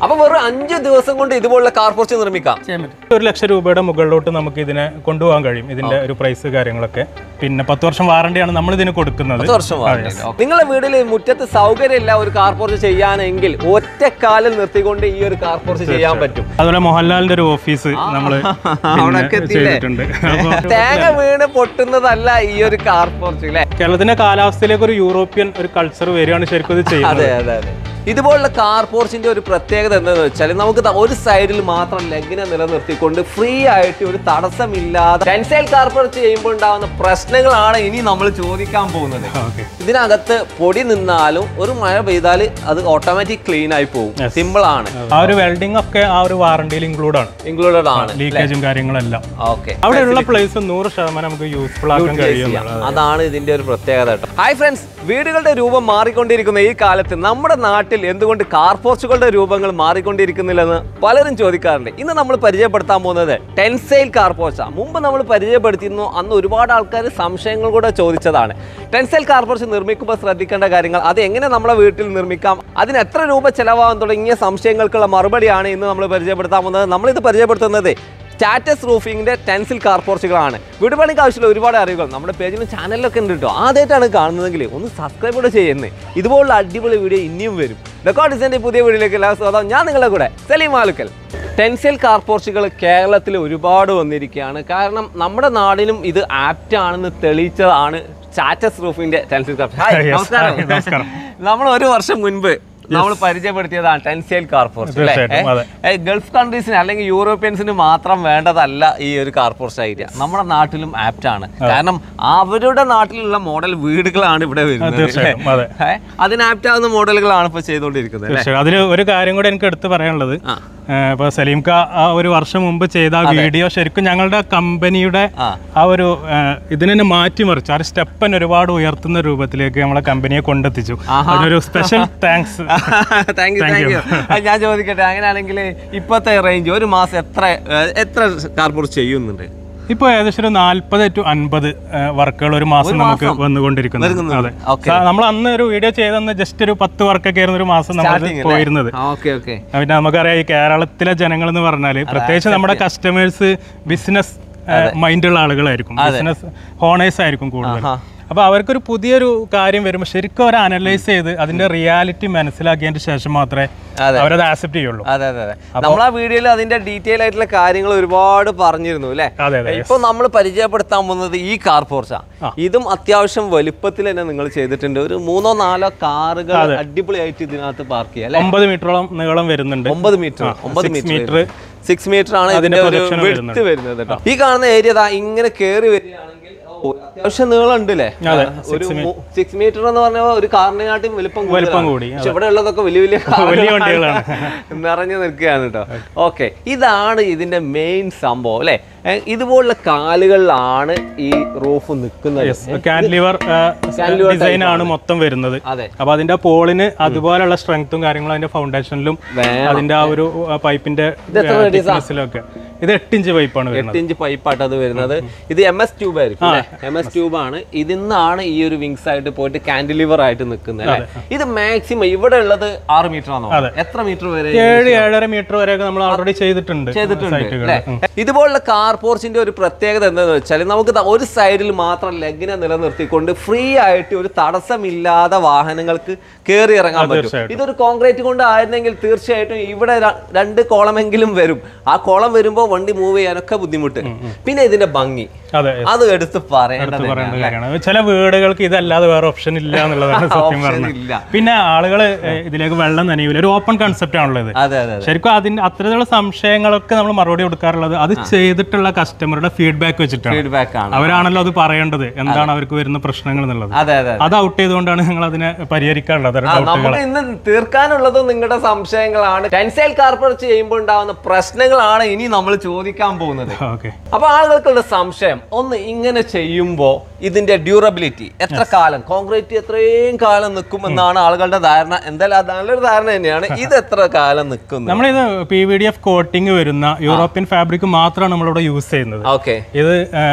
അപ്പൊ വെറും അഞ്ച് ദിവസം കൊണ്ട് ഇതുപോലുള്ള കാർ പോർച്ച് നിർമ്മിക്കാം ചെയ്യാൻ പറ്റും ഒരു ലക്ഷം രൂപയുടെ മുകളിലോട്ട് നമുക്ക് ഇതിനെ കൊണ്ടുപോകാൻ കഴിയും ഇതിന്റെ ഒരു പ്രൈസ് കാര്യങ്ങളൊക്കെ പിന്നെ പത്ത് വർഷം വാറണ്ടിയാണ് നമ്മൾ ഇതിന് കൊടുക്കുന്നത് പത്ത് വർഷം വാറണ്ടി ഉണ്ട്. നിങ്ങളുടെ വീട്ടിൽ മുറ്റത്ത് സൗകര്യമില്ല ഒരു കാർ പോർച്ച് ചെയ്യാനെങ്കിൽ ഒറ്റക്കാലിൽ നിർത്തിക്കൊണ്ട് ഈ ഒരു കാർ പോർച്ച് ചെയ്യാൻ പറ്റും അതുപോലെ മോഹൻലാലിന്റെ ഒരു ഓഫീസ് നമ്മൾ അവിടൊക്കെ എത്തിയില്ലേ? ചെയ്തിട്ടുണ്ട് അപ്പോൾ തേങ്ങ വീണ് പൊട്ടുന്നതല്ല ഈ ഒരു കാർ പോർച്ച് അല്ലേ കേരളത്തിന്റെ കാലാവസ്ഥയിലേക്ക് ഒരു യൂറോപ്യൻ ഒരു കൾച്ചർ വരികയാണ് ശരിക്കും ഇത് ചെയ്യുന്നത് അതെ അതെ അതെ ഇതുപോലുള്ള കാർ പോർച്ചിന്റെ ഒരു പ്രത്യേകത എന്താണെന്ന് വെച്ചാൽ നമുക്ക് ദാ ഒരു സൈഡിൽ മാത്രം ലെഗിനെ നിലനിർത്തിക്കൊണ്ട് ഫ്രീ ആയിട്ട് ഒരു തടസ്സമില്ലാതെ ടെൻസൈൽ കാർ പോർച്ച് ചെയ്യുമ്പോൾ ഉണ്ടാകുന്ന പ്രശ്നങ്ങളാണ് ഇനി നമ്മൾ ചോദിക്കാൻ പോകുന്നത് ഓക്കെ ഇതിനകത്ത് പൊടി നിന്നാലും ഒരു മഴ പെയ്താൽ അത് ഓട്ടോമാറ്റിക് ക്ലീൻ ആയി പോകും സിമ്പിൾ ആണ് ആ ഒരു വെൽഡിംഗ് ഒക്കെ ആ ഒരു വാറണ്ടിയിൽ ഇൻക്ലൂഡ് ആണ് ഇൻക്ലൂഡഡ് ആണ് ലീക്കേജും കാര്യങ്ങളെല്ലാം ഓക്കെ അവിടെയുള്ള പ്ലേസ് നൂറ് ശതമാനം നമുക്ക് യൂസ്ഫുൾ ആക്കാൻ കഴിയും എന്നുള്ളത്. അതാണ് ഇതിന്റെ ഒരു പ്രത്യേകത കേട്ടോ ഹായ് ഫ്രണ്ട്സ് വീടുകളുടെ രൂപം മാറിക്കൊണ്ടിരിക്കുന്ന ഈ കാലത്ത് നമ്മുടെ നാട്ടിൽ എന്തുകൊണ്ട് കാർ പോർച്ചുകളുടെ രൂപങ്ങൾ മാറിക്കൊണ്ടിരിക്കുന്നില്ലെന്ന് പലരും ചോദിക്കാറുണ്ട് ഇന്ന് നമ്മൾ പരിചയപ്പെടുത്താൻ പോകുന്നത് ടെൻസൈൽ കാർ പോർച്ചാണ് മുമ്പ് നമ്മൾ പരിചയപ്പെടുത്തിയിരുന്നു അന്ന് ഒരുപാട് ആൾക്കാർ സംശയങ്ങൾ കൂടെ ചോദിച്ചതാണ് ടെൻസൈൽ കാർ പോർച്ച് നിർമ്മിക്കുമ്പോൾ ശ്രദ്ധിക്കേണ്ട കാര്യങ്ങൾ അത് എങ്ങനെ നമ്മളെ വീട്ടിൽ നിർമ്മിക്കാം അതിന് എത്ര രൂപ ചെലവാകും തുടങ്ങിയ സംശയങ്ങൾക്കുള്ള മറുപടിയാണ് ഇന്ന് നമ്മൾ പരിചയപ്പെടുത്താൻ പോകുന്നത് നമ്മളിത് പരിചയപ്പെടുത്തുന്നത് സ്റ്റാറ്റസ് റൂഫിങ്ങിന്റെ ടെൻസിൽ കാർ പോർച്ചുകളാണ് വീട് പണിക്ക് ആവശ്യമുള്ള ഒരുപാട് അറിവുകൾ നമ്മുടെ പേജിലും ചാനലിലൊക്കെ ഉണ്ട് കേട്ടോ ആദ്യമായിട്ടാണ് കാണുന്നതെങ്കിൽ ഒന്ന് സബ്സ്ക്രൈബ് കൂടെ ചെയ്യുന്നത് ഇതുപോലുള്ള അടിപൊളി വീഡിയോ ഇനിയും വരും റെക്കോർഡ് ഡിസൈൻ്റെ പുതിയ വീഡിയോയിലേക്ക് എല്ലാ സ്വാഗതം ഞാൻ നിങ്ങളുടെ കൂടെ സലീം ആലുക്കൽ ടെൻസിൽ കാർ പോർച്ചുകൾ കേരളത്തിൽ ഒരുപാട് വന്നിരിക്കുകയാണ് കാരണം നമ്മുടെ നാടിനും ഇത് ആപ്റ്റ് ആണെന്ന് തെളിയിച്ചതാണ് സ്റ്റാറ്റസ് റൂഫിന്റെ ടെൻസിൽ കാർ ഹായ് Yes, നമസ്കാരം hi, നമസ്കാരം. നമ്മൾ ഒരു വർഷം മുൻപ് നമ്മൾ പരിചയപ്പെടുത്തിയതാണ് ടെൻസിയൽ കാർ പോർച്ച് അല്ലേ തീർച്ചയായിട്ടും, അതെ. ഏ, ഗൾഫ് കൺട്രീസിന് അല്ലെങ്കിൽ യൂറോപ്യൻസിന് മാത്രം വേണ്ടതല്ല ഈ ഒരു കാർപോർട്ട് ഐഡിയ നമ്മുടെ നാട്ടിലും ആപ്റ്റ് ആണ് കാരണം അവരുടെ നാട്ടിലുള്ള മോഡൽ വീടുകളാണ് ഇവിടെ വരുന്നത് തീർച്ചയായിട്ടും, അതെ. ഏ, അതിന് ആപ്റ്റ് ആവുന്ന മോഡലുകളാണ് ഇപ്പൊ ചെയ്തുകൊണ്ടിരിക്കുന്നത് അല്ലേ തീർച്ചയായും അതിൽ ഒരു കാര്യം കൂടെ എനിക്ക് എടുത്ത് പറയാനുള്ളത് ആ. ഏഹ് ഇപ്പൊ സലീംക ആ ഒരു വർഷം മുമ്പ് ചെയ്ത ആ വീഡിയോ ശരിക്കും ഞങ്ങളുടെ കമ്പനിയുടെ ആ. ആ ഒരു ഏഹ് ഇതിനെ തന്നെ മാറ്റിമറിച്ചു ആ ഒരു സ്റ്റെപ്പൻ ഒരുപാട് ഉയർത്തുന്ന രൂപത്തിലേക്ക് നമ്മളെ കമ്പനിയെ കൊണ്ടെത്തിച്ചു അതിനൊരു special thanks thank you thank you ഞാൻ ചോദിക്കട്ടെ അങ്ങനെയാണെങ്കിൽ ഇപ്പോഴത്തെ റേഞ്ച് ഒരു മാസം എത്ര ഏ, എത്ര കാർപോർട്ട് ചെയ്യുന്നുണ്ട് ഇപ്പൊ ഏകദേശം ഒരു നാല്പത് ടു അൻപത് വർക്കുകൾ ഒരു മാസം നമുക്ക് വന്നുകൊണ്ടിരിക്കുന്നു അതെ ഓക്കെ നമ്മൾ അന്ന് ഒരു വീഡിയോ ചെയ്തെന്ന് ജസ്റ്റ് ഒരു പത്ത് വർക്കൊക്കെ ആയിരുന്നു ഒരു മാസം നമ്മൾ പോയിരുന്നത് ഓക്കെ ഓക്കെ പിന്നെ നമുക്കറിയാം ഈ കേരളത്തിലെ ജനങ്ങൾ എന്ന് പറഞ്ഞാൽ പ്രത്യേകിച്ച് നമ്മുടെ കസ്റ്റമേഴ്സ് ബിസിനസ് മൈൻഡുള്ള ആളുകളായിരിക്കും ബിസിനസ് ഹോണേഴ്സ് ആയിരിക്കും കൂടുതൽ അപ്പൊ അവർക്കൊരു പുതിയൊരു കാര്യം വരുമ്പോൾ ശരിക്കും അവർ അനലൈസ് ചെയ്ത് അതിന്റെ റിയാലിറ്റി മനസ്സിലാക്കിയതിന് ശേഷം മാത്രമേ അതെ. അവരത് ആക്സെപ്റ്റ് ചെയ്യുള്ളൂ അതെ അതെ അതെ നമ്മൾ ആ വീഡിയോയിൽ അതിന്റെ ഡീറ്റെയിൽ ആയിട്ടുള്ള കാര്യങ്ങൾ ഒരുപാട് പറഞ്ഞിരുന്നു അല്ലേ അതെ അതെ ഇപ്പൊ നമ്മൾ പരിചയപ്പെടുത്താൻ പോകുന്നത് ഈ കാർ പോർച്ചാ ഇതും അത്യാവശ്യം വലുപ്പത്തിൽ തന്നെ നിങ്ങൾ ചെയ്തിട്ടുണ്ട് ഒരു മൂന്നോ നാലോ കാറുകൾ അടിപൊളിയായിട്ട് ഇതിനകത്ത് പാർക്ക് ചെയ്യാം അല്ലെ ഒമ്പത് മീറ്ററോളം നീളം വരുന്നുണ്ട് ഒമ്പത് മീറ്റർ ഒമ്പത് six metre meter. Six metre ആണ് ഇതിന്റെ ഒരു വെടുത്ത് വരുന്നത് കേട്ടോ ഈ കാണുന്ന ഏരിയ ദാ ഇങ്ങനെ കേറി വരികയാണെങ്കിൽ ഓ, അത്യാവശ്യം നീളം ഉണ്ട് അല്ലേ ഒരു സിക്സ് മീറ്റർ എന്ന് പറഞ്ഞാൽ ഒരു കാറിനെക്കാട്ടും വലിപ്പം വലിപ്പം കൂടുതലാണ്. കൂടി, പക്ഷെ ഇവിടെ ഉള്ളതൊക്കെ വലിയ വലിയ വലിയ കാറുകളാണ്. വണ്ടികളാണ്. നിറഞ്ഞു നിൽക്കുകയാണ് കേട്ടോ ഓക്കെ ഇതാണ് ഇതിന്റെ മെയിൻ സംഭവം അല്ലെ ഇതുപോലുള്ള കാലുകളിലാണ് ഈ റൂഫ് നിൽക്കുന്നത് കാൻലിവർ ഡിസൈൻ ആണ് മൊത്തം വരുന്നത് അതെ അപ്പൊ അതിന്റെ പോളിന് അതുപോലുള്ള സ്ട്രെങ്ത്തും കാര്യങ്ങളും അതിന്റെ ഫൗണ്ടേഷനിലും വേണം. അതിന്റെ ആ ഒരു പൈപ്പിന്റെ തിക്നെസ്സിലൊക്കെ ഇത് എട്ട് ഇഞ്ച് പൈപ്പാണ് വരുന്നത് എട്ട് ഇഞ്ച് പൈപ്പായിട്ട് അത് വരുന്നത് ഇത് എം എസ് ട്യൂബ് ആയിരിക്കും എം എസ് ട്യൂബ് ആണ് ഇതിന്നാണ് ഈ ഒരു വിങ്സ് ആയിട്ട് പോയിട്ട് കാൻഡിലിവർ ആയിട്ട് നിൽക്കുന്നത് അല്ലേ ഇത് മാക്സിമം ഇവിടെ ഉള്ളത് ആറ് മീറ്റർ ആണോ എത്ര മീറ്റർ വരെ ഏഴ് ഏഴര മീറ്റർ വരെയൊക്കെ നമ്മൾ ഓൾറെഡി ചെയ്തിട്ടുണ്ട് ചെയ്തിട്ടുണ്ട് സൈറ്റുകൾ അല്ലേ? ഇതുപോലുള്ള കാർ പോർച്ചിന്റെ ഒരു പ്രത്യേകത എന്താണെന്ന് വെച്ചാൽ നമുക്ക് ദാ ഒരു സൈഡിൽ മാത്രം ലെഗിനെ നിലനിർത്തിക്കൊണ്ട് ഫ്രീ ആയിട്ട് ഒരു തടസ്സമില്ലാതെ വാഹനങ്ങൾക്ക് കയറി ഇറങ്ങാൻ പറ്റും ഇതൊരു കോൺക്രീറ്റ് കൊണ്ട് ആയിരുന്നെങ്കിൽ തീർച്ചയായിട്ടും ഇവിടെ ര- രണ്ട് കോളമെങ്കിലും വരും ആ കോളം വരുമ്പോൾ വണ്ടി മൂവ് ചെയ്യാനൊക്കെ ബുദ്ധിമുട്ട് പിന്നെ ഇതിന്റെ ഭംഗി അതെ അത് എടുത്ത് പറയേണ്ടത് പറയേണ്ട കാര്യമാണ് ചില വീടുകൾക്ക് ഇതല്ലാതെ വേറെ ഓപ്ഷൻ ഇല്ല എന്നുള്ളതാണ് സത്യം Option പറഞ്ഞത് ഇല്ല. പിന്നെ ആളുകൾ ഇതിലേക്ക് വെള്ളം നനയൂല ഒരു ഓപ്പൺ കൺസെപ്റ്റ് ആണുള്ളത് അതെ അതെ അതെ ശരിക്കും അതിന്റെ അത്തരത്തിലുള്ള സംശയങ്ങളൊക്കെ നമ്മൾ മറുപടി കൊടുക്കാറുള്ളത് അത് ചെയ്തിട്ടുള്ള കസ്റ്റമറുടെ ഫീഡ്ബാക്ക് വെച്ചിട്ടാണ് ഫീഡ്ബാക്ക് ആണ് അവരാണല്ലോ അത് പറയേണ്ടത് എന്താണ് അവർക്ക് വരുന്ന പ്രശ്നങ്ങൾ എന്നുള്ളത് അതെ അതെ അത് ഔട്ട് ചെയ്തുകൊണ്ടാണ് ഞങ്ങൾ അതിനെ പരിഹരിക്കാറുള്ളത് ആ, നമുക്ക് ഇന്ന് തീർക്കാനുള്ളത് നിങ്ങളുടെ സംശയങ്ങളാണ് ടെൻസൈൽ കാർപ്പറേറ്റ് ചെയ്യുമ്പോൾ ഉണ്ടാവുന്ന പ്രശ്നങ്ങളാണ് ഇനി നമ്മൾ ചോദിക്കാൻ പോകുന്നത് ഓക്കെ അപ്പൊ ആളുകൾക്കുള്ള സംശയം ഒന്ന് ഇങ്ങനെ ചെയ്യുമ്പോ ഇതിന്റെ ഡ്യൂറബിലിറ്റി എത്ര കാലം കോൺക്രീറ്റ് എത്രയും കാലം നിൽക്കുമെന്നാണ് ആളുകളുടെ ധാരണ എന്തായാലും അത് നല്ലൊരു ധാരണ തന്നെയാണ് ഇത് എത്ര കാലം നിൽക്കുന്നു നമ്മളിത് P V D F coating വരുന്ന യൂറോപ്യൻ ഫാബ്രിക് മാത്രമാണ് നമ്മളിവിടെ യൂസ് ചെയ്യുന്നത് ഓക്കെ ഇത്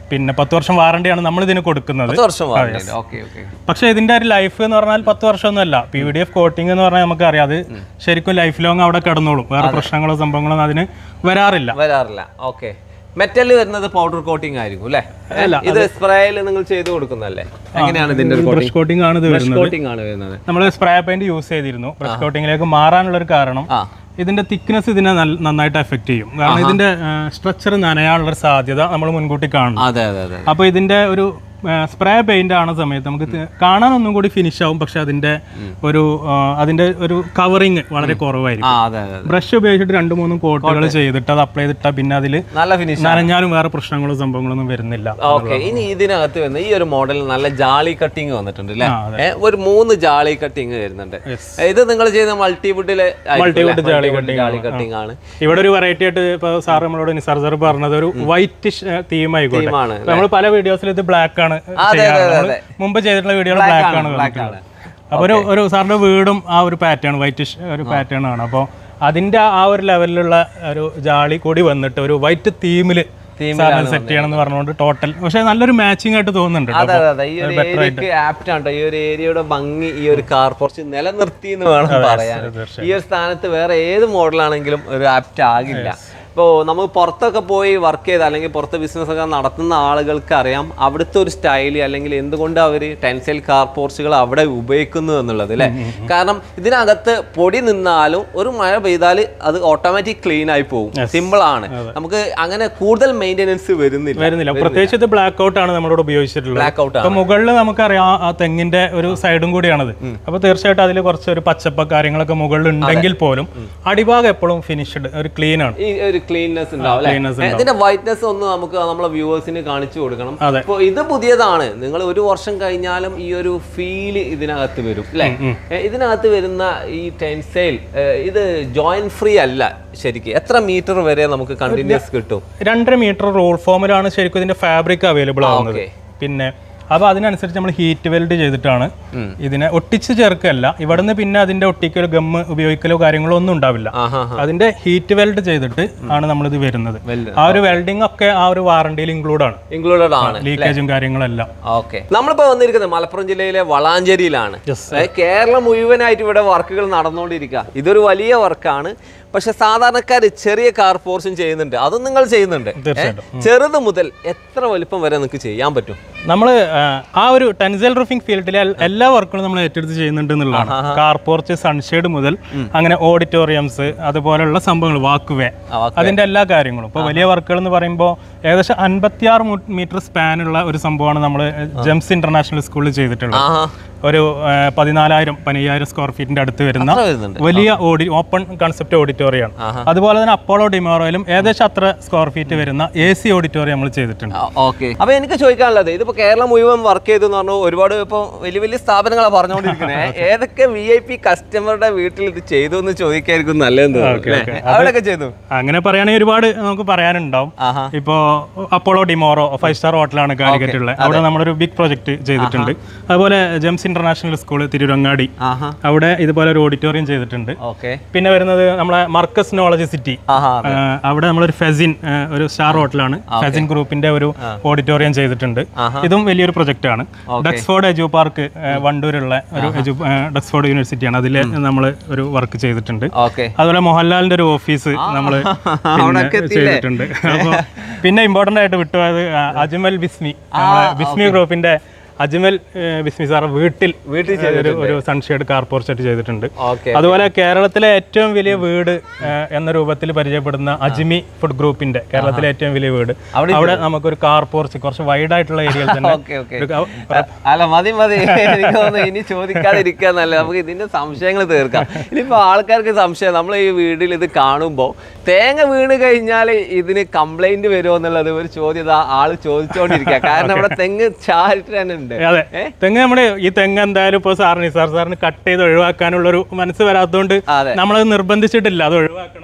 പിന്നെ പത്ത് വർഷം വാറണ്ടിയാണ് നമ്മൾ ഇതിന് കൊടുക്കുന്നത് പത്ത് വർഷം വാറണ്ടി ഓക്കെ ഓക്കെ പക്ഷേ ഇതിന്റെ ഒരു ലൈഫ് എന്ന് പറഞ്ഞാൽ പത്ത് വർഷമൊന്നുമല്ല P V D F coating എന്ന് പറഞ്ഞാൽ നമുക്കറിയാം അത് ശരിക്കും ലൈഫ് ലോങ് അവിടെ കിടന്നോളും വേറെ പ്രശ്നങ്ങളോ സംഭവങ്ങളോ ഒന്നും അതിന് വരാറില്ല വരാറില്ല ഓക്കെ മെറ്റൽ വരുന്നത് പൗഡർ കോട്ടിംഗ് ആയിരിക്കും അല്ലേ ഇത് സ്പ്രേയിൽ നിങ്ങൾ ചെയ്ത് കൊടുക്കുന്നല്ലേ എങ്ങനെയാണ് ഇതിന്റെ ഒരു ബ്രഷ് കോട്ടിംഗ് ആണ് ഇത് വരുന്നത് കോട്ടിംഗ് ആണ് വരുന്നത് നമ്മൾ സ്പ്രേ പെയിന്റ് യൂസ് ചെയ്തിരുന്നു ബ്രഷ് കോട്ടിങ്ങിലേക്ക് മാറാനുള്ള ഒരു കാരണം ആ ഇതിന്റെ തിക്നെസ് ഇതിനെ നല്ല- നന്നായിട്ട് എഫക്ട് ചെയ്യും കാരണം ഇതിന്റെ സ്ട്രക്ചർ നനയാനുള്ള ഒരു സാധ്യത നമ്മൾ മുൻകൂട്ടി കാണും അതെ അതെ അതെ അപ്പോൾ ഇതിന്റെ ഒരു സ്പ്രേ പെയിന്റ് ആണ സമയത്ത് നമുക്ക് തി- കാണാൻ ഒന്നും കൂടി ഫിനിഷ് ആവും പക്ഷെ അതിന്റെ ഒരു ആ, അതിന്റെ ഒരു കവറിങ് വളരെ കുറവായിരിക്കും ആ അതെ അതെ അതെ ബ്രഷ് ഉപയോഗിച്ചിട്ട് രണ്ട് മൂന്നും കോട്ടുകൾ ചെയ്തിട്ട് അത് അപ്ലൈ ചെയ്തിട്ടാൽ പിന്നെ അതിൽ നല്ല ഫിനിഷ് നനഞ്ഞാലും വേറെ പ്രശ്നങ്ങളോ സംഭവങ്ങളൊന്നും വരുന്നില്ല ഓക്കെ ഇനി ഇതിനകത്ത് വരുന്ന ഈ ഒരു മോഡൽ നല്ല ജാളി കട്ടിങ് വന്നിട്ടുണ്ട് അല്ലേ ആ, അതെ. ഏ, ഒരു മൂന്ന് ജാളി കട്ടിങ് വരുന്നുണ്ട് ഏ, ഇത് നിങ്ങൾ ചെയ്യുന്ന മൾട്ടിവുഡിലെ Multiwood ജാളി ജാളി കട്ടിങ് ആണ് ഇവിടെ ഒരു വെറൈറ്റി ആയിട്ട് ഇപ്പൊ സാർ നമ്മളോട് നിസാർ സാർ പറഞ്ഞത് ഒരു വൈറ്റ് തീം ആയിക്കോട്ടെ തീമാണ് നമ്മൾ പല വീഡിയോസിൽ ഇത് ബ്ലാക്ക് ആണ് ചെയ്യാറ് നമ്മള് മുമ്പ് ചെയ്തിട്ടുള്ള വീഡിയോ ബ്ലാക്ക് ആണ് വന്നിട്ടുള്ളത് അപ്പൊ ഒരു ഒരു സാറിന്റെ വീടും ആ ഒരു പാറ്റേൺ വൈറ്റിഷ് ഒരു പാറ്റേൺ ആണ് അപ്പോൾ അതിന്റെ ആ ഒരു ലെവലിലുള്ള ഒരു ജാളി കൂടി വന്നിട്ട് ഒരു വൈറ്റ് തീമില് സാറിന് സെറ്റ് ചെയ്യണം എന്ന് പറഞ്ഞുകൊണ്ട് ടോട്ടൽ പക്ഷെ നല്ലൊരു മാച്ചിങ് ആയിട്ട് തോന്നുന്നുണ്ട് കേട്ടോ. അതെ അതെ അതെ ഈ ഒരു ഏരിയക്ക് ആപ്റ്റ് ആണ് ട്ടോ. ഈ ഒരു ഏരിയയുടെ ഭംഗി ഈ ഒരു കാർ കുറച്ച് നിലനിർത്തി എന്ന് വേണം പറയാൻ ഈ ഒരു സ്ഥാനത്ത് വേറെ ഏത് മോഡലാണെങ്കിലും ഒരു ആപ്റ്റ് ആകില്ല ഇപ്പോൾ നമുക്ക് പുറത്തൊക്കെ പോയി വർക്ക് ചെയ്ത് അല്ലെങ്കിൽ പുറത്ത് ബിസിനസ് ഒക്കെ നടത്തുന്ന ആളുകൾക്ക് അറിയാം അവിടുത്തെ ഒരു സ്റ്റൈല് അല്ലെങ്കിൽ എന്തുകൊണ്ട് അവർ ടെൻസൈൽ കാർ പോർച്ചുകൾ അവിടെ ഉപയോഗിക്കുന്നു എന്നുള്ളത് അല്ലേ കാരണം ഇതിനകത്ത് പൊടി നിന്നാലും ഒരു മഴ പെയ്താൽ അത് ഓട്ടോമാറ്റിക് ക്ലീൻ ആയി പോകും സിമ്പിൾ ആണ് നമുക്ക് അങ്ങനെ കൂടുതൽ മെയിൻ്റെനൻസ് വരുന്നില്ല വരുന്നില്ല പ്രത്യേകിച്ച് ഇത് ബ്ലാക്ക് ഔട്ട് ആണ് നമ്മളോട് ഉപയോഗിച്ചിട്ടുള്ളത് ബ്ലാക്ക് ഔട്ട് അപ്പൊ മുകളിൽ നമുക്കറിയാം ആ- ആ തെങ്ങിന്റെ ഒരു സൈഡും കൂടിയാണത് അപ്പൊ തീർച്ചയായിട്ടും അതിൽ കുറച്ച് ഒരു പച്ചപ്പ കാര്യങ്ങളൊക്കെ മുകളിൽ ഉണ്ടെങ്കിൽ പോലും അടിഭാഗം എപ്പോഴും ഫിനിഷ്ഡ് ഒരു ക്ലീൻ ആണ് ഈ ഒരു ക്ലീൻനെസ് ഉണ്ടാവും അല്ലേ? cleanness ഏ, ഇതിന്റെ വൈറ്റ്നെസ് ഒന്ന് നമുക്ക് നമ്മളെ വ്യൂവേഴ്സിന് കാണിച്ചു കൊടുക്കണം അതെ. അപ്പോൾ ഇത് പുതിയതാണ് നിങ്ങൾ ഒരു വർഷം കഴിഞ്ഞാലും ഈ ഒരു ഫീല് ഇതിനകത്ത് വരും അല്ലേ ഏ, ഇതിനകത്ത് വരുന്ന ഈ ടെൻസൈൽ ഇത് ജോയിൻ ഫ്രീ അല്ല ശരിക്കും എത്ര മീറ്റർ വരെ നമുക്ക് കണ്ടിന്യൂസ് കിട്ടും രണ്ടര മീറ്റർ റോൾ ഫോമിലാണ് ശരിക്കും ഇതിന്റെ ഫാബ്രിക് അവൈലബിൾ ആവുന്നത് ഓക്കെ പിന്നെ അപ്പോൾ അതിനനുസരിച്ച് നമ്മൾ ഹീറ്റ് വെൽഡ് ചെയ്തിട്ടാണ് ഇതിനെ ഒട്ടിച്ച് ചേർക്കല്ല ഇവിടുന്ന് പിന്നെ അതിന്റെ ഒട്ടിക്കലോ ഗമ്മ് ഉപയോഗിക്കലോ കാര്യങ്ങളോ ഒന്നും ഉണ്ടാവില്ല ആഹാ അതിന്റെ ഹീറ്റ് വെൽഡ് ചെയ്തിട്ട് ആണ് നമ്മളിത് വരുന്നത് Weld. ആ ഒരു വെൽഡിംഗ് ഒക്കെ ആ ഒരു വാറണ്ടിയിൽ ഇൻക്ലൂഡ് ആണ് ഇൻക്ലൂഡഡ് ആണ് ലീക്കേജും കാര്യങ്ങളെല്ലാം ഓക്കെ നമ്മളിപ്പോ വന്നിരിക്കുന്നത് മലപ്പുറം ജില്ലയിലെ വളാഞ്ചേരിയിലാണ് Yes, ഏ, കേരളം മുഴുവനായിട്ട് ഇവിടെ വർക്കുകൾ നടന്നുകൊണ്ടിരിക്കുക ഇതൊരു വലിയ വർക്കാണ് പക്ഷെ സാധാരണക്കാർ ചെറിയ കാർ പോർഷൻ ചെയ്യുന്നുണ്ട് അതും നിങ്ങൾ ചെയ്യുന്നുണ്ട് ഏ, തീർച്ചയായിട്ടും. ചെറുത് മുതൽ എത്ര വലിപ്പം വരെ നിങ്ങൾക്ക് ചെയ്യാൻ പറ്റും നമ്മൾ ആ ഒരു ടെൻസൈൽ റൂഫിംഗ് ഫീൽഡിലെ എൽ- എല്ലാ വർക്കുകളും നമ്മൾ ഏറ്റെടുത്ത് ചെയ്യുന്നുണ്ട് എന്നുള്ളതാണ് കാർ പോർച്ച് സൺഷെയ്ഡ് മുതൽ അങ്ങനെ ഓഡിറ്റോറിയംസ് അതുപോലെയുള്ള സംഭവങ്ങൾ വാക്ക് വേ ആ, walkway. അതിന്റെ എല്ലാ കാര്യങ്ങളും ഇപ്പോൾ വലിയ വർക്കുകൾ എന്ന് പറയുമ്പോൾ ഏകദേശം അൻപത്തിയാറ് മീറ്റർ സ്പാനുള്ള ഒരു സംഭവമാണ് നമ്മൾ ജെംസ് ഇന്റർനാഷണൽ സ്കൂളിൽ ചെയ്തിട്ടുള്ളത് ആഹാ ഒരു ആ, പതിനാലായിരം പതിനയ്യായിരം സ്ക്വയർ ഫീറ്റിന്റെ അടുത്ത് വരുന്ന അത്ര വരുന്നുണ്ട് വലിയ ഓഡി ഓപ്പൺ കൺസെപ്റ്റ് ഓഡിറ്റോറിയം ആണ് അതുപോലെ തന്നെ അപ്പോളോ ഡിമോറോയിലും ഏകദേശം അത്ര സ്ക്വയർ ഫീറ്റ് വരുന്ന എ സി ഓഡിറ്റോറിയം നമ്മൾ ചെയ്തിട്ടുണ്ട് ഓക്കെ അപ്പൊ എനിക്ക് ചോദിക്കാനുള്ളത് ഇതിപ്പോ കേരളം മുഴുവൻ വർക്ക് ചെയ്തു എന്ന് പറഞ്ഞു ഒരുപാട് ഇപ്പൊ വലിയ വലിയ സ്ഥാപനങ്ങളാണ് പറഞ്ഞുകൊണ്ടിരിക്കുന്നത് ഏതൊക്കെ വി ഐ പി കസ്റ്റമറുടെ വീട്ടിൽ ഇത് ചെയ്തു എന്ന് ചോദിക്കായിരിക്കും നല്ലതെന്ന് തോന്നുന്നു. അല്ലേ? അവിടെയൊക്കെ ചെയ്തു അങ്ങനെ പറയുകയാണെങ്കിൽ ഒരുപാട് നമുക്ക് പറയാനുണ്ടാവും ആഹാ ഇപ്പോൾ അപ്പോളോ ഡിമോറോ ഫൈവ് സ്റ്റാർ ഹോട്ടലാണ് കാലിക്കറ്റ് ഉള്ളത് അവിടെ നമ്മളൊരു ബിഗ് പ്രോജക്റ്റ് ചെയ്തിട്ടുണ്ട് അതുപോലെ ജെംസ് ഇന്റർനാഷണൽ സ്കൂൾ തിരുവങ്ങാടി ആഹാ അവിടെ ഇതുപോലെ ഒരു ഓഡിറ്റോറിയം ചെയ്തിട്ടുണ്ട് ഓക്കെ പിന്നെ വരുന്നത് നമ്മളെ മർക്കസ് നോളജ് സിറ്റി ആഹാ അവിടെ നമ്മളൊരു ഫെസിൻ ആ, ഒരു സ്റ്റാർ ഹോട്ടലാണ് ഫെസിൻ ഗ്രൂപ്പിന്റെ ഒരു ഓഡിറ്റോറിയം ചെയ്തിട്ടുണ്ട് ആഹാ. ഇതും വലിയൊരു പ്രൊജക്ട് ആണ് ഡക്സ്ഫോർഡ് എജു പാർക്ക് വണ്ടൂരുള്ള ഒരു എജു ഡക്സ്ഫോർഡ് യൂണിവേഴ്സിറ്റിയാണ് അതിൽ നമ്മൾ ഒരു വർക്ക് ചെയ്തിട്ടുണ്ട് ഓക്കെ അതുപോലെ മോഹൻലാലിന്റെ ഒരു ഓഫീസ് നമ്മൾ അവിടൊക്കെ എത്തിയില്ലേ? ചെയ്തിട്ടുണ്ട് അപ്പോൾ പിന്നെ ഇമ്പോർട്ടന്റ് ആയിട്ട് വിട്ടുപോയത് ആ, അജ്മൽ ബിസ്മി നമ്മളെ ബിസ്മി ഗ്രൂപ്പിന്റെ അജ്മൽ ഏഹ്, ബിസ്മി സാർ വീട്ടിൽ വീട്ടിൽ ഒരു ഒരു സൺഷെയ്ഡ് കാർ പോർച്ചറ്റ് ചെയ്തിട്ടുണ്ട് ഓക്കെ അതുപോലെ കേരളത്തിലെ ഏറ്റവും വലിയ വീട് ഏഹ്, എന്ന രൂപത്തിൽ പരിചയപ്പെടുന്ന അജ്മി ഫുഡ് ഗ്രൂപ്പിന്റെ കേരളത്തിലെ ഏറ്റവും വലിയ വീട് അവിടെ അവിടെ നമുക്കൊരു കാർ പോർച്ച് കുറച്ച് വൈഡ് ആയിട്ടുള്ള ഏരിയയിൽ തന്നെ ഓക്കെ ഓക്കെ ഒരു ക- അല്ല മതി മതി എനിക്ക് തോന്നുന്നു ഇനി ചോദിക്കാതിരിക്കുക നല്ല നമുക്ക് ഇതിന്റെ സംശയങ്ങൾ തീർക്കാം ഇനിയിപ്പോ ആൾക്കാർക്ക് സംശയം നമ്മൾ ഈ വീട്ടിൽ ഇത് കാണുമ്പോൾ തേങ്ങ വീണ് കഴിഞ്ഞാൽ ഇതിന് കംപ്ലൈന്റ് വരുമോ എന്നുള്ളത് ഒരു ചോദ്യം ഇതാ ആള് ചോദിച്ചുകൊണ്ടിരിക്കുക കാരണം ഇവിടെ തെങ്ങ് ചാരിട്ട് തന്നെ ഉണ്ട് അതെ ഏ? തെങ്ങ് നമ്മുടെ ഈ തെങ്ങ് എന്തായാലും ഇപ്പോൾ സാറിന് സാർ സാറിന് കട്ട് ചെയ്ത് ഒഴിവാക്കാനുള്ള ഒരു മനസ്സ് വരാത്തതുകൊണ്ട് അതെ നമ്മളത് നിർബന്ധിച്ചിട്ടില്ല അത് ഒഴിവാക്കണം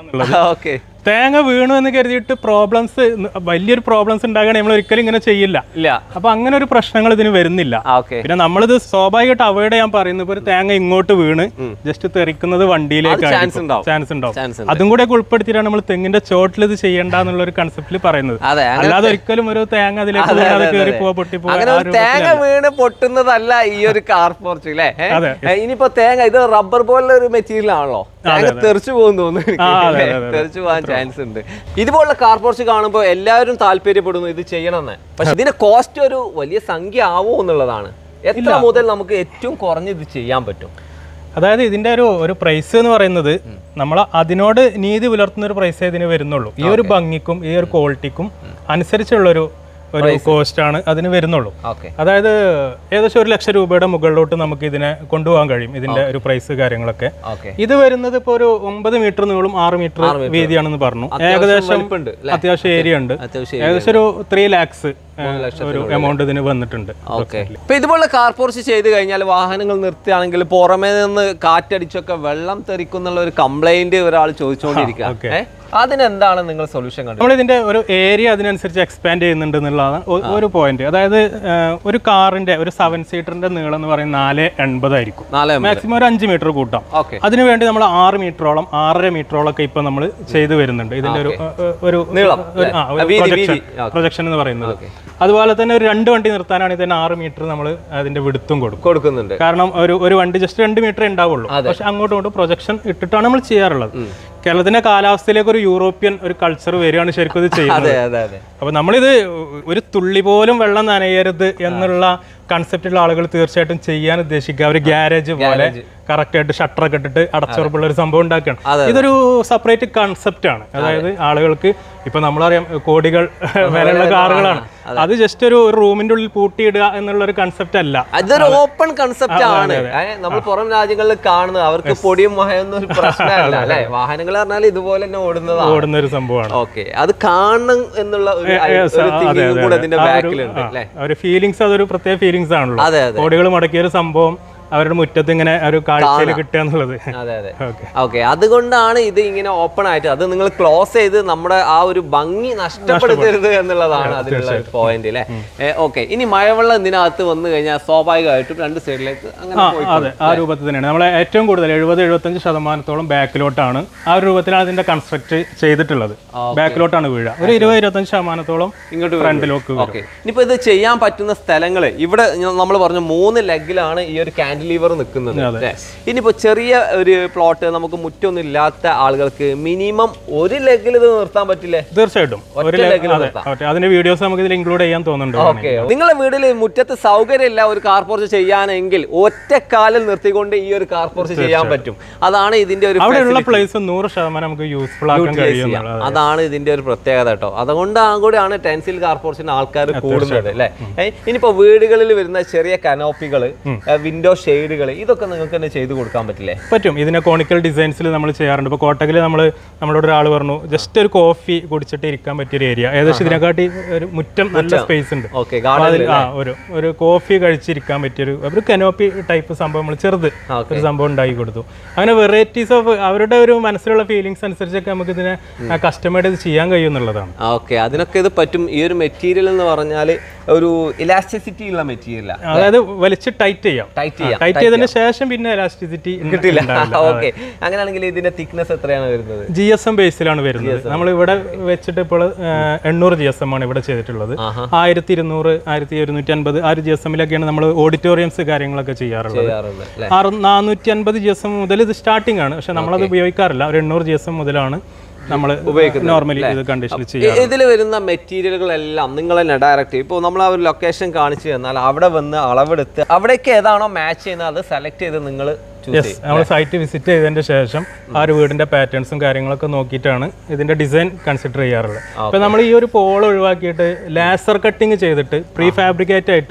എന്നുള്ളത് ഓക്കെ തേങ്ങ വീണു എന്ന് കരുതിയിട്ട് പ്രോബ്ലംസ് വലിയൊരു പ്രോബ്ലംസ് ഉണ്ടാകണേ നമ്മൾ ഒരിക്കലും ഇങ്ങനെ ചെയ്യില്ല ഇല്ല അപ്പൊ അങ്ങനെ ഒരു പ്രശ്നങ്ങൾ ഇതിന് വരുന്നില്ല ഓക്കെ പിന്നെ നമ്മളിത് സ്വാഭാവികമായിട്ട് അവോയ്ഡ് ചെയ്യാൻ പറയുന്നത് ഇപ്പൊ ഒരു തേങ്ങ ഇങ്ങോട്ട് വീണ് ജസ്റ്റ് തെറിക്കുന്നത് chance വണ്ടിയിലേക്ക് ഉണ്ടാവും. ചാൻസ് ഉണ്ടാവും ചാൻസ് അതും കൂടെ ഒക്കെ ഉൾപ്പെടുത്തിയിട്ടാണ് നമ്മൾ തെങ്ങിന്റെ ചോട്ടിൽ ഇത് ചെയ്യണ്ട എന്നുള്ള ഒരു കൺസെപ്റ്റിൽ പറയുന്നത് അതെ അങ്ങനെ അല്ലാതെ ഒരിക്കലും ഒരു തേങ്ങ അതിലേക്ക് വീണാതെ കയറി പോവാ പൊട്ടി പോവാ അങ്ങനെ ആ ഒരു രൂപത്തിൽ തേങ്ങ വീണ് പൊട്ടുന്നതല്ല ഈ ഒരു കാർ പോർച്ച് അല്ലേ ഏ? അതെ. ഏ, ഇനിയിപ്പോ തേങ്ങ ഇത് റബ്ബർ പോലുള്ള ഒരു മെറ്റീരിയൽ ആണല്ലോ തേങ്ങ തെറിച്ചു പോകും തോന്നുന്നു എനിക്ക്. ആ, അതെ, അല്ലേ? അതെ, അതെ. തെറിച്ചു പോകാൻ ചാൻസ് ഉണ്ട് ഇതുപോലുള്ള കാർ പോർച്ച് കാണുമ്പോൾ എല്ലാവരും താല്പര്യപ്പെടുന്നു ഇത് ചെയ്യണമെന്ന് പക്ഷെ ഇതിന്റെ കോസ്റ്റ് ഒരു വലിയ സംഖ്യ ആവോ എന്നുള്ളതാണ് എത്ര മുതൽ നമുക്ക് ഏറ്റവും കുറഞ്ഞ് ഇത് ചെയ്യാൻ പറ്റും അതായത് ഇതിന്റെ ഒരു ഒരു പ്രൈസ് എന്ന് പറയുന്നത് നമ്മൾ അതിനോട് നീതി പുലർത്തുന്ന ഒരു പ്രൈസേ ഇതിന് വരുന്നുള്ളൂ ഈ ഒരു ഭംഗിക്കും ഈ ഒരു ക്വാളിറ്റിക്കും അനുസരിച്ചുള്ള ഒരു ഒരു കോസ്റ്റ് ആണ് അതിന് വരുന്നുള്ളൂ ഓക്കെ അതായത് ഏകദേശം ഒരു ലക്ഷം രൂപയുടെ മുകളിലോട്ട് നമുക്ക് ഇതിനെ കൊണ്ടുപോകാൻ കഴിയും ഇതിന്റെ ഒരു പ്രൈസ് കാര്യങ്ങളൊക്കെ ഓക്കെ ഇത് വരുന്നത് ഇപ്പോൾ ഒരു ഒമ്പത് മീറ്റർ നീളും ആറ് മീറ്റർ വീതിയാണെന്ന് പറഞ്ഞു ഏകദേശം വലിപ്പമുണ്ട് അല്ലേ? അത്യാവശ്യം ഏരിയ ഉണ്ട് അത്യാവശ്യം ഏകദേശം ഒരു ത്രീ ലാക്സ് ഒരു എമൗണ്ട് ഇതിന് വന്നിട്ടുണ്ട് ഓക്കെ ഇപ്പൊ ഇതുപോലെ കാർ പോർച്ച് ചെയ്ത് കഴിഞ്ഞാൽ വാഹനങ്ങൾ നിർത്തുകയാണെങ്കിൽ പുറമേ നിന്ന് കാറ്റടിച്ചൊക്കെ വെള്ളം തെറിക്കുന്നുള്ള ഒരു കംപ്ലൈന്റ് ഒരാൾ ചോദിച്ചുകൊണ്ടിരിക്കുക ഏഹ് അതിനെന്താണ് നിങ്ങൾ സൊല്യൂഷൻ കണ്ടത് നമ്മൾ ഇതിന്റെ ഒരു ഏരിയ അതിനനുസരിച്ച് എക്സ്പാൻഡ് ചെയ്യുന്നുണ്ട് എന്നുള്ളതാണ് ഒ- ഒരു പോയിന്റ് അതായത് ആ, ഒരു കാറിന്റെ ഒരു സെവൻ സീറ്ററിന്റെ നീളം എന്ന് പറയുന്നത് നാല് എൺപതായിരിക്കും നാല് മാക്സിമം ഒരു അഞ്ച് മീറ്റർ കൂട്ടാം ഓക്കെ അതിനുവേണ്ടി നമ്മൾ ആറ് മീറ്ററോളം ആറര മീറ്ററോളം ഒക്കെ ഇപ്പൊ നമ്മൾ ചെയ്തു വരുന്നുണ്ട് ഇതിന്റെ ഒരു uh, ഒരു നീളം, ഒരു- ആ, ഒരു വീതി, പ്രൊജക്ഷൻ വീതി. Okay. പ്രൊജക്ഷൻ എന്ന് പറയുന്നത് അതുപോലെ തന്നെ ഒരു രണ്ട് വണ്ടി നിർത്താനാണ് ഇതിന് ആറ് മീറ്റർ നമ്മൾ അതിന്റെ വിടുത്തും കൊടുക്കും കൊടുക്കുന്നുണ്ട് കാരണം ഒരു ഒരു വണ്ടി ജസ്റ്റ് രണ്ട് മീറ്റർ ഉണ്ടാവുള്ളൂ പക്ഷെ അങ്ങോട്ടും ഇങ്ങോട്ടും പ്രൊജക്ഷൻ ഇട്ടിട്ടാണ് നമ്മൾ ചെയ്യാറുള്ളത് കേരളത്തിന്റെ കാലാവസ്ഥയിലേക്ക് ഒരു യൂറോപ്യൻ ഒരു കൾച്ചർ വരികയാണ് ശരിക്കും ഇത് ചെയ്യുന്നത് അതെ അതെ അതെ അപ്പൊ നമ്മളിത് ഒരു തുള്ളി പോലും വെള്ളം നനയരുത് എന്നുള്ള കൺസെപ്റ്റുള്ള ആളുകൾ തീർച്ചയായിട്ടും ചെയ്യാൻ ഉദ്ദേശിക്കുക ഒരു ഗ്യാരേജ് പോലെ കറക്റ്റ് ആയിട്ട് ഷട്ടർ ഒക്കെ ഇട്ടിട്ട് അടച്ചുറപ്പുള്ള ഒരു സംഭവം ഉണ്ടാക്കുകയാണ് ഇതൊരു സെപ്പറേറ്റ് കൺസെപ്റ്റ് ആണ് അതായത് ആളുകൾക്ക് ഇപ്പൊ നമ്മളറിയാം കോടികൾ വിലയുള്ള കാറുകളാണ് അത് ജസ്റ്റ് ഒരു റൂമിന്റെ ഉള്ളിൽ പൂട്ടിയിടുക എന്നുള്ള ഒരു കൺസെപ്റ്റ് അല്ല അതൊരു ഓപ്പൺ കൺസെപ്റ്റ് ആണ് ഏ, നമ്മൾ പുറം രാജ്യങ്ങളിൽ കാണുന്നത് അവർക്ക് പൊടിയും മഹയൊന്നും ഒരു പ്രശ്നമല്ല അല്ലെ വാഹനങ്ങൾ പറഞ്ഞാൽ ഇതുപോലെ തന്നെ ഓടുന്നതാണ് ഓടുന്ന ഒരു സംഭവമാണ് ഓക്കെ അത് കാണണം എന്നുള്ള ഒരു ഐ- ഒരു thinking കൂടെ അതിന്റെ ബാക്കിലുണ്ട് അല്ലെ ഒരു ഫീലിങ്സ് അതൊരു പ്രത്യേക ഫീലിങ്സ് ആണല്ലോ അതെ അതെ കോടികൾ മുടക്കിയ ഒരു സംഭവം അവരുടെ മുറ്റത്ത് ഇങ്ങനെ ഒരു കാഴ്ചയിൽ കിട്ടുക എന്നുള്ളത് അതെ അതെ ഓക്കെ ഓക്കെ അതുകൊണ്ടാണ് ഇത് ഇങ്ങനെ ഓപ്പൺ ആയിട്ട് അത് നിങ്ങൾ ക്ലോസ് ചെയ്ത് നമ്മുടെ ആ ഒരു ഭംഗി നഷ്ടപ്പെടുത്തരുത് എന്നുള്ളതാണ് അതിലുള്ള പോയിന്റ് അല്ലേ ഓക്കെ ഇനി മഴവെള്ളം ഇതിനകത്ത് വന്നു കഴിഞ്ഞാൽ സ്വാഭാവികമായിട്ടും രണ്ട് സൈഡിലേക്ക് അങ്ങനെ പോയി അതെ ആ രൂപത്തിൽ തന്നെയാണ് നമ്മളെ ഏറ്റവും കൂടുതൽ എഴുപത് എഴുപത്തഞ്ച് ശതമാനത്തോളം ബാക്കിലോട്ടാണ് ആ ഒരു രൂപത്തിലാണ് അതിന്റെ കൺസ്ട്രക്ട് ചെയ്തിട്ടുള്ളത് ബാക്കിലോട്ടാണ് വീഴുക ഒരു ഇരുപത് ഇരുപത്തഞ്ച് ശതമാനത്തോളം ഇങ്ങോട്ട് ഫ്രണ്ടിലോക്ക് വരും ഓക്കെ ഇനിയിപ്പോ ഇത് ചെയ്യാൻ പറ്റുന്ന സ്ഥലങ്ങൾ ഇവിടെ നമ്മൾ പറഞ്ഞു മൂന്ന് ലെഗിലാണ് ഈ ഒരു കാൻഡിലീവർ നിൽക്കുന്നത് അല്ലേ? ഇനിയിപ്പോ ചെറിയ ഒരു പ്ലോട്ട് നമുക്ക് മുറ്റൊന്നും ഇല്ലാത്ത ആളുകൾക്ക് മിനിമം ഒരു ലെഗിൽ ഇത് നിർത്താൻ പറ്റില്ലേ തീർച്ചയായിട്ടും ഒരു ഒറ്റ ലെ- leg ല് അതെ നിർത്താം. ഓക്കെ അതിന്റെ വീഡിയോസ് നമുക്ക് ഇതിൽ ഇൻക്ലൂഡ് ചെയ്യാൻ തോന്നുന്നുണ്ട് ഓക്കെ നിങ്ങളുടെ വീട്ടിൽ മുറ്റത്ത് സൗകര്യമില്ല ഒരു കാർ പോർച്ച് ചെയ്യാനെങ്കിൽ ഒറ്റക്കാലിൽ നിർത്തിക്കൊണ്ട് ഈ ഒരു കാർ പോർച്ച് ചെയ്യാൻ പറ്റും അതാണ് ഇതിന്റെ ഒരു അവിടെയുള്ള പ്ലേസ് നൂറ് ശതമാനം നമുക്ക് യൂസ്ഫുൾ ആക്കാൻ കഴിയും എന്നുള്ളത്. അതാണ് ഇതിന്റെ ഒരു പ്രത്യേകത കേട്ടോ അതുകൊണ്ട് കൂടിയാണ് ടെൻസിൽ കാർ പോർച്ചിന് ആൾക്കാർ കൂടുന്നത് അല്ലേ ഏ, ഇനിയിപ്പോ വീടുകളിൽ വരുന്ന ചെറിയ കനോപ്പികൾ വിൻഡോ ഷെയ്ഡുകൾ ഇതൊക്കെ നിങ്ങൾക്ക് തന്നെ ചെയ്തു കൊടുക്കാൻ പറ്റില്ലേ പറ്റും ഇതിനെ കോണിക്കൽ ഡിസൈൻസിൽ നമ്മൾ ചെയ്യാറുണ്ട് ഇപ്പോൾ കോട്ടകിൽ നമ്മൾ നമ്മളോട് ഒരാൾ പറഞ്ഞു ജസ്റ്റ് ഒരു കോഫി കുടിച്ചിട്ട് ഇരിക്കാൻ പറ്റിയൊരു ഏരിയ ഏകദേശം ഇതിനെക്കാട്ടി ഒരു മുറ്റം നല്ല സ്പേസ് ഉണ്ട് ഓക്കെ അപ്പൊ അതിൽ ആ ഒരു ഒരു കോഫി കഴിച്ചിരിക്കാൻ പറ്റിയൊരു ഒരു കനോപ്പി ടൈപ്പ് സംഭവം നമ്മൾ ചെറുത് ഒരു സംഭവം ഉണ്ടാക്കി കൊടുത്തു അങ്ങനെ വെറൈറ്റീസ് ഓഫ് അവരുടെ ഒരു മനസ്സിലുള്ള ഫീലിങ്സ് അനുസരിച്ചൊക്കെ നമുക്ക് ഇതിനെ കസ്റ്റമൈഡ് ചെയ്യാൻ കഴിയും എന്നുള്ളതാണ് ഓക്കെ അതിനൊക്കെ ഇത് പറ്റും ഈ ഒരു മെറ്റീരിയൽ എന്ന് പറഞ്ഞാൽ ഒരു ഇലാസ്റ്റിസിറ്റി ഉള്ള മെറ്റീരിയൽ അതായത് വലിച്ച് ടൈറ്റ് ചെയ്യാം ടൈറ്റ് ചെയ്യാം ടൈറ്റ് ചെയ്തതിന് ശേഷം പിന്നെ എലാസ്റ്റിസിറ്റി കിട്ടില്ല ഓക്കെ അങ്ങനെയാണെങ്കിൽ ഇതിന്റെ തിക്നെസ് എത്രയാണ് വരുന്നത് ജി എസ് എം ബേസിലാണ് വരുന്നത് നമ്മൾ ഇവിടെ വെച്ചിട്ട് ഇപ്പോൾ എണ്ണൂറ് ജി എസ് എം ആണ് ഇവിടെ ചെയ്തിട്ടുള്ളത് ആയിരത്തി ഇരുന്നൂറ് ആയിരത്തി ഒരുന്നൂറ്റി അൻപത് ആ ഒരു ജി എസ് എമ്മിലൊക്കെയാണ് നമ്മൾ ഓഡിറ്റോറിയംസ് കാര്യങ്ങളൊക്കെ ചെയ്യാറുള്ളത് ചെയ്യാറുണ്ട് അല്ലേ ആറ് നാനൂറ്റി അൻപത് ജി എസ് എം മുതൽ ഇത് സ്റ്റാർട്ടിംഗ് ആണ് പക്ഷെ നമ്മളത് ഉപയോഗിക്കാറില്ല ഒരു എണ്ണൂറ് ജി എസ് എം മുതലാണ് നമ്മൾ നോർമലി ഇത് കണ്ടീഷനിൽ ചെയ്യുക ഇതിൽ വരുന്ന മെറ്റീരിയലുകളെല്ലാം നിങ്ങൾ തന്നെ ഡയറക്റ്റ് ഇപ്പോൾ നമ്മൾ ആ ഒരു ലൊക്കേഷൻ കാണിച്ചു തന്നാൽ അവിടെ വന്ന് അളവെടുത്ത് അവിടേക്ക് ഏതാണോ മാച്ച് ചെയ്യുന്നത് അത് സെലക്ട് ചെയ്ത് നിങ്ങൾ ചൂസ് യെസ് നമ്മൾ സൈറ്റ് വിസിറ്റ് ചെയ്തതിന്റെ ശേഷം ആ ഒരു വീടിന്റെ പാറ്റേൺസും കാര്യങ്ങളൊക്കെ നോക്കിയിട്ടാണ് ഇതിന്റെ ഡിസൈൻ കൺസിഡർ ചെയ്യാറുള്ളത് ഇപ്പൊ നമ്മൾ ഈ ഒരു പോൾ ഒഴിവാക്കിയിട്ട് ലാസർ കട്ടിങ് ചെയ്തിട്ട് പ്രീ ഫാബ്രിക്കേറ്റ് ആയിട്ട്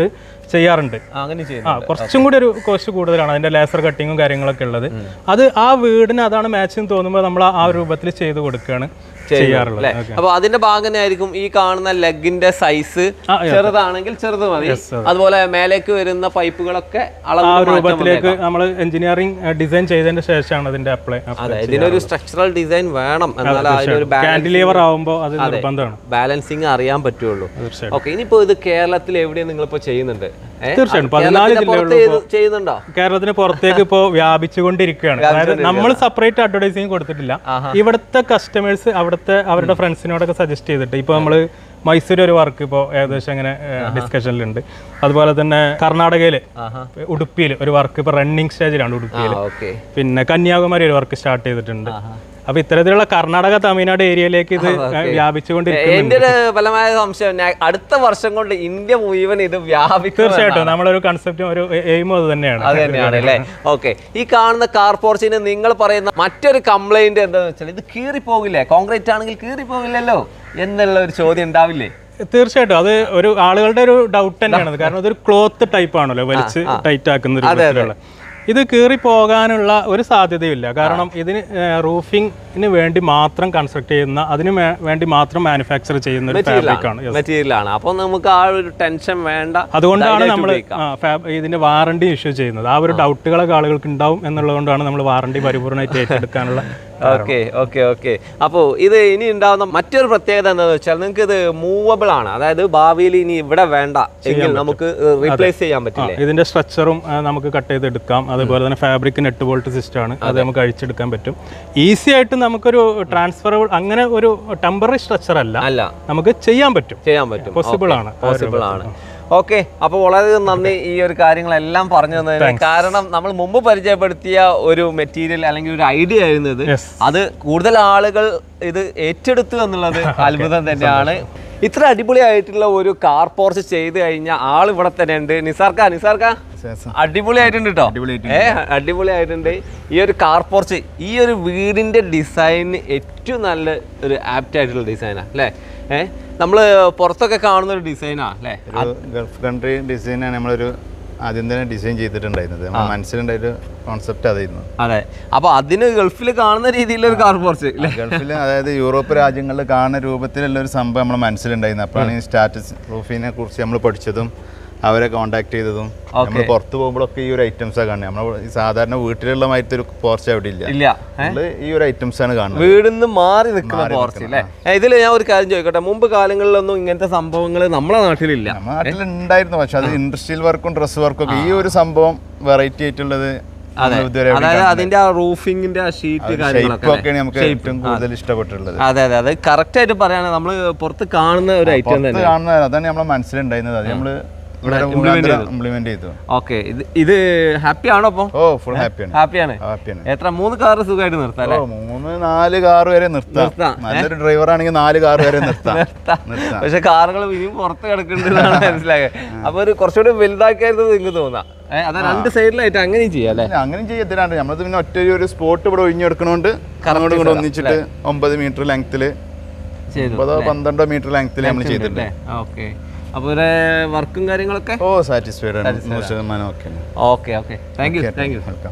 ചെയ്യാറുണ്ട് ആ, അങ്ങനെ ആ ചെയ്യുന്നു കുറച്ചും കൂടി ഒരു കോസ്റ്റ് കൂടുതലാണ് അതിന്റെ ലേസർ കട്ടിങ്ങും കാര്യങ്ങളൊക്കെ ഉള്ളത് അത് ആ വീടിന് അതാണ് മാച്ചിങ് തോന്നുമ്പോൾ നമ്മൾ ആ രൂപത്തിൽ ചെയ്ത് കൊടുക്കുകയാണ് ചെയ്യാറുള്ളത് അല്ലേ അപ്പൊ അതിന്റെ ഭാഗം തന്നെ ആയിരിക്കും ഈ കാണുന്ന ലെഗിന്റെ സൈസ് ആ, ചെറുതാണെങ്കിൽ ചെറുത് മതി അതുപോലെ മേലേക്ക് വരുന്ന പൈപ്പുകളൊക്കെ ആ അളവ് മാറ്റം രൂപത്തിലേക്ക് നമ്മൾ എഞ്ചിനീയറിംഗ് ഡിസൈൻ ചെയ്തതിന് ശേഷമാണ് ഇതിന്റെ അപ്ലൈ അതെ ഇതിനൊരു സ്ട്രക്ചറൽ ഡിസൈൻ വേണം എന്നാലും അതിനൊരു കാൻഡിലീവർ ആവുമ്പോൾ അത് നിർബന്ധമാണ് ബാലൻസിങ് അറിയാൻ പറ്റുള്ളൂ തീർച്ചയായിട്ടും ഓക്കെ ഇനിയിപ്പോ ഇത് കേരളത്തിൽ എവിടെയാണ് നിങ്ങളിപ്പോ ചെയ്യുന്നുണ്ട് ഏ? തീർച്ചയായിട്ടും പതിനാല് കേരളത്തിന്റെ പുറത്ത് ചെയ്ത് ചെയ്യുന്നുണ്ടോ കേരളത്തിന് പുറത്തേക്ക് ഇപ്പോൾ വ്യാപിച്ചുകൊണ്ടിരിക്കുകയാണ് അതായത് നമ്മൾ സെപ്പറേറ്റ് അഡ്വർടൈസിങ് കൊടുത്തിട്ടില്ല ഇവിടുത്തെ കസ്റ്റമേഴ്സ് അവിടുത്തെ അവരുടെ ഫ്രണ്ട്സിനോടൊക്കെ സജസ്റ്റ് ചെയ്തിട്ട് ഇപ്പോൾ നമ്മൾ മൈസൂർ ഒരു വർക്ക് ഇപ്പോൾ ഏകദേശം ഇങ്ങനെ ഡിസ്കഷനിലുണ്ട് അതുപോലെ തന്നെ കർണാടകയിൽ ആഹാ ഉടുപ്പിയിൽ ഒരു വർക്ക് ഇപ്പോൾ റണ്ണിങ് സ്റ്റേജിലാണ് ഉടുപ്പിയിൽ ഓക്കെ പിന്നെ കന്യാകുമാരി ഒരു വർക്ക് സ്റ്റാർട്ട് ചെയ്തിട്ടുണ്ട് അപ്പൊ ഇത്തരത്തിലുള്ള കർണാടക തമിഴ്നാട് ഏരിയയിലേക്ക് ഇത് വ്യാപിച്ചുകൊണ്ടിരിക്കുന്നു എന്റെ ഒരു ഫലമായ സംശയം ഞാൻ അടുത്ത വർഷം കൊണ്ട് ഇന്ത്യ മുഴുവൻ ഇത് വ്യാപിക്കും തീർച്ചയായിട്ടും നമ്മളൊരു കൺസെപ്റ്റും ഒരു എയിമും അത് തന്നെയാണ് അത് തന്നെയാണ് അല്ലേ ഓക്കെ ഈ കാണുന്ന കാർ പോർച്ചിന് നിങ്ങൾ പറയുന്ന മറ്റൊരു കംപ്ലൈന്റ് എന്താണെന്ന് വെച്ചാൽ ഇത് കീറി പോകില്ലേ കോൺക്രീറ്റ് ആണെങ്കിൽ കീറി പോകില്ലല്ലോ എന്നുള്ള ഒരു ചോദ്യം ഉണ്ടാവില്ലേ തീർച്ചയായിട്ടും അത് ഒരു ആളുകളുടെ ഒരു ഡൗട്ട് തന്നെയാണ് അത്. കാരണം അതൊരു ക്ലോത്ത് ടൈപ്പ് ആണല്ലോ വലിച്ച് ടൈറ്റ് ആക്കുന്ന രൂപത്തിലുള്ള ഇത് കീറി പോകാനുള്ള ഒരു സാധ്യതയില്ല കാരണം ഇതിന് റൂഫിങ്ങിന് വേണ്ടി മാത്രം കൺസ്ട്രക്ട് ചെയ്യുന്ന അതിന് മേ- വേണ്ടി മാത്രം മാനുഫാക്ചർ ചെയ്യുന്ന ഒരു ഫാബ്രിക് ആണ് മെറ്റീരിയൽ ആണ് അപ്പൊ നമുക്ക് ആ ഒരു ടെൻഷൻ വേണ്ട അതുകൊണ്ടാണ് ധൈര്യമായിട്ട് നമ്മൾ ഉപയോഗിക്കാം. ഇതിന്റെ വാറണ്ടി ഇഷ്യൂ ചെയ്യുന്നത് ആ ഒരു ഡൗട്ടുകളൊക്കെ ആളുകൾക്ക് ഉണ്ടാവും എന്നുള്ളതുകൊണ്ടാണ് നമ്മൾ വാറണ്ടി പരിപൂർണ്ണമായിട്ട് ഏറ്റെടുക്കാനുള്ള ഓക്കെ ഓക്കെ ഓക്കെ അപ്പോൾ ഇത് ഇനി ഉണ്ടാകുന്ന മറ്റൊരു പ്രത്യേകത എന്താണെന്ന് വെച്ചാൽ നിങ്ങൾക്ക് ഇത് മൂവബിൾ ആണ് അതായത് ഭാവിയിൽ ഇനി ഇവിടെ വേണ്ട എങ്കിൽ നമുക്ക് റീപ്ലേസ് ചെയ്യാൻ പറ്റില്ലേ ഇതിന്റെ സ്ട്രക്ചറും നമുക്ക് കട്ട് ചെയ്തെടുക്കാം അതുപോലെ തന്നെ ഫാബ്രിക് നെറ്റ് ബോൾട്ട് സിസ്റ്റം ആണ് അത് നമുക്ക് അഴിച്ചെടുക്കാൻ പറ്റും ഈസി ആയിട്ട് നമുക്കൊരു ട്രാൻസ്ഫറബിൾ അങ്ങനെ ഒരു ടെമ്പററി സ്ട്രക്ചർ അല്ല അല്ല നമുക്ക് ചെയ്യാൻ പറ്റും ചെയ്യാൻ പറ്റും പോസിബിൾ ആണ് പോസിബിൾ ആണ് ഓക്കെ അപ്പോൾ വളരെ നന്ദി ഈ ഒരു കാര്യങ്ങളെല്ലാം പറഞ്ഞു തന്നതിന് കാരണം നമ്മൾ മുമ്പ് പരിചയപ്പെടുത്തിയ ഒരു മെറ്റീരിയൽ അല്ലെങ്കിൽ ഒരു ഐഡിയ ആയിരുന്നു ഇത് Yes. അത് കൂടുതൽ ആളുകൾ ഇത് ഏറ്റെടുത്തു എന്നുള്ളത് അത്ഭുതം തന്നെയാണ് ഇത്ര അടിപൊളിയായിട്ടുള്ള ഒരു കാർ പോർച്ച് ചെയ്ത് കഴിഞ്ഞാൽ ആൾ ഇവിടെ തന്നെ ഉണ്ട് നിസാർക്ക നിസാർക്ക അടിപൊളിയായിട്ടുണ്ട് കേട്ടോ ഏ അടിപൊളിയായിട്ടുണ്ട് ഈ ഒരു കാർ പോർച്ച് ഈ ഒരു വീടിന്റെ ഡിസൈൻ ഏറ്റവും നല്ല ഒരു ആപ്റ്റ് ആയിട്ടുള്ള ഡിസൈനാ അല്ലേ ഏ നമ്മള് പുറത്തൊക്കെ കാണുന്ന ഒരു ഡിസൈനാ അല്ലേ ഒരു ഗൾഫ് കൺട്രി ഡിസൈനാണ് നമ്മളൊരു ആദ്യം തന്നെ ഡിസൈൻ ചെയ്തിട്ടുണ്ടായിരുന്നത് നമ്മുടെ മനസ്സിലുണ്ടായൊരു കോൺസെപ്റ്റ് അതായിരുന്നു അതെ അപ്പൊ അതിന് ഗൾഫിൽ കാണുന്ന രീതിയിലുള്ള ഒരു കാർ പോർച്ച് അല്ലേ ഗൾഫിൽ അതായത് യൂറോപ്പ് രാജ്യങ്ങളിൽ കാണുന്ന രൂപത്തിലുള്ള ഒരു സംഭവം നമ്മുടെ മനസ്സിലുണ്ടായിരുന്നു അപ്പോഴാണ് ഈ സ്റ്റാറ്റസ് പ്രൂഫിനെ കുറിച്ച് നമ്മൾ പഠിച്ചതും അവരെ കോൺടാക്ട് ചെയ്തതും നമ്മൾ പുറത്ത് പോകുമ്പോഴൊക്കെ ഈ ഒരു ഐറ്റംസാണ് കാണുന്നത് നമ്മൾ ഈ സാധാരണ വീട്ടിലുള്ള മാതിരത്തെ ഒരു പോർച്ച് അവിടെ ഇല്ല ഇല്ല ഏ? നമ്മള് ഈ ഒരു ഐറ്റംസ് ആണ് കാണുന്നത് വീടിന്ന് മാറി നിൽക്കുന്ന പോർച്ച് അല്ലേ ഇതിൽ ഞാൻ ഒരു കാര്യം ചോദിക്കട്ടെ മുമ്പ് കാലങ്ങളിലൊന്നും ഇങ്ങനത്തെ സംഭവങ്ങൾ നമ്മളെ നാട്ടിലില്ല നമ്മുടെ നാട്ടിൽ ഉണ്ടായിരുന്നു പക്ഷെ അത് ഇൻഡസ്ട്രിയൽ വർക്കും ഡ്രസ് വർക്കും ഒക്കെ ഈ ഒരു സംഭവം വെറൈറ്റി ആയിട്ടുള്ളത് നമ്മൾ ഇതുവരെ എവിടെയും അതായത് അതിന്റെ ആ റൂഫിങ്ങിന്റെ ആ ഷീറ്റ് ഷേപ്പ് കാര്യങ്ങളൊക്കെ ഒക്കെയാണ് നമുക്ക് ഏറ്റവും കൂടുതൽ ഇഷ്ടപ്പെട്ടുള്ളത് അതെ അതെ അത് കറക്റ്റ് ആയിട്ട് പറയുകയാണെങ്കിൽ നമ്മൾ പുറത്ത് കാണുന്ന ഒരു ഐറ്റം പുറത്ത് തന്നെ കാണുന്ന അതാണ് നമ്മളെ മനസ്സിലുണ്ടായിരുന്നത് അത് നമ്മള് ഇംപ്ലിമെന്റ് ചെയ്തു ഓക്കെ ഇത് ഇത് ഹാപ്പി ആണോ അപ്പം ഓ ഫുൾ ഹാപ്പിയാണ് ഹാപ്പിയാണ് ഹാപ്പിയാണ് എത്ര മൂന്ന് കാറ് സുഖമായിട്ട് നിർത്താം അല്ലേ ഓ മൂന്ന് നാല് കാർ വരെ നിർത്താം നിർത്താം. നല്ലൊരു ഡ്രൈവർ ആണെങ്കിൽ നാല് കാർ വരെ നിർത്താം നിർത്താം പക്ഷെ കാറുകൾ ഇനിയും പുറത്ത് കിടക്കുന്നുണ്ടെന്നാണ് മനസ്സിലായത് അപ്പൊ ഒരു കുറച്ചുകൂടി വലുതാക്കിയായിരുന്നു നിങ്ങൾക്ക് തോന്നാം ഏഹ് അത് രണ്ട് സൈഡിലായിട്ട് അങ്ങനെയും ചെയ്യാം അല്ലേ ഇല്ല, അങ്ങനെ ചെയ്യത്തില്ലാണ്ട് നമ്മളത് പിന്നെ ഒറ്റ ഒരു സ്പോട്ട് ഇവിടെ ഒഴിഞ്ഞെടുക്കണോണ്ട് അങ്ങോട്ടും ഇങ്ങോട്ട് ഒന്നിച്ചിട്ട് ഒമ്പത് മീറ്റർ ലെങ്ത്തില് ചെയ്തു ഒമ്പതോ പന്ത്രണ്ടോ മീറ്റർ ലെങ്ത്തിൽ നമ്മൾ ചെയ്തിട്ടുണ്ട് ഓക്കെ അപ്പൊ ഒരു വർക്കും കാര്യങ്ങളൊക്കെ ഓ സാറ്റിസ്ഫൈഡ് ആണ് നൂറ് ശതമാനം okay okay okay thank you thank you welcome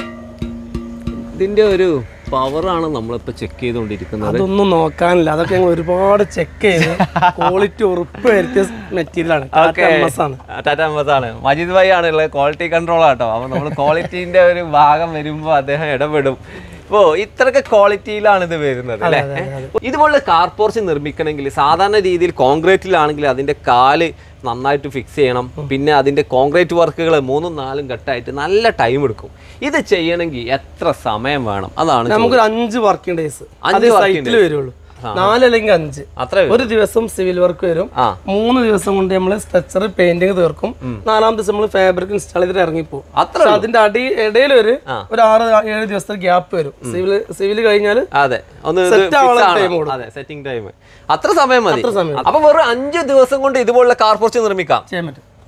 ഇതിന്റെ ഒരു പവറാണ് നമ്മളിപ്പോ ചെക്ക് ചെയ്തുകൊണ്ടിരിക്കുന്നത് അതൊന്നും നോക്കാനില്ല അതൊക്കെ ഞങ്ങൾ ഒരുപാട് ചെക്ക് ചെയ്ത് ക്വാളിറ്റി ഉറപ്പ് വരുത്തിയ മെറ്റീരിയൽ ആണ് ഓക്കെ ആണ് ടാറ്റ എംഎസ് ആണ് മജീദ് ഭായി ആണ് ഉള്ളത് ക്വാളിറ്റി കൺട്രോൾ ആട്ടോ അപ്പൊ നമ്മൾ ക്വാളിറ്റീന്റെ ഒരു ഭാഗം വരുമ്പോൾ അദ്ദേഹം ഇടപെടും ഇപ്പോ ഇത്രയൊക്കെ ക്വാളിറ്റിയിലാണ് ഇത് വരുന്നത് അല്ലേ ഇതുപോലുള്ള കാർ പോർച്ച് നിർമ്മിക്കണമെങ്കിൽ സാധാരണ രീതിയിൽ കോൺക്രീറ്റിലാണെങ്കിൽ അതിന്റെ കാല് നന്നായിട്ട് ഫിക്സ് ചെയ്യണം പിന്നെ അതിന്റെ കോൺക്രീറ്റ് വർക്കുകൾ മൂന്നും നാലും ഘട്ടമായിട്ട് നല്ല ടൈം എടുക്കും ഇത് ചെയ്യണമെങ്കിൽ എത്ര സമയം വേണം അതാണ് ചോദ്യം. നമുക്കൊരു അഞ്ച് വർക്കിംഗ് ഡേയ്സ് അഞ്ച് അത് working സൈറ്റിൽ വരുള്ളൂ നാലല്ലെങ്കിൽ അഞ്ച് അത്ര ഒരു ദിവസം സിവിൽ വർക്ക് വരും ആ. മൂന്ന് ദിവസം കൊണ്ട് നമ്മൾ സ്ട്രക്ചർ പെയിന്റിങ് തീർക്കും നാലാം ദിവസം നമ്മൾ ഫാബ്രിക് ഇൻസ്റ്റാൾ ചെയ്തിട്ട് ഇറങ്ങിപ്പോകും അത്ര പക്ഷെ അതിന്റെ അടി ഇടയിൽ ഒരു ഒരു ആറ് ഏഴ് ദിവസത്തെ ഗ്യാപ്പ് വരും സിവിൽ സിവിൽ കഴിഞ്ഞാൽ അതെ ഒന്ന് ഇത് Set fix ആവാനുള്ള ആണ്. time കൊടുക്കും. അതെ സെറ്റിംഗ് ടൈം അത്ര സമയം മതി സമയം. അപ്പൊ വെറും അഞ്ച് ദിവസം കൊണ്ട് ഇതുപോലുള്ള കാർ പോർച്ച് നിർമ്മിക്കാം ചെയ്യാൻ പറ്റും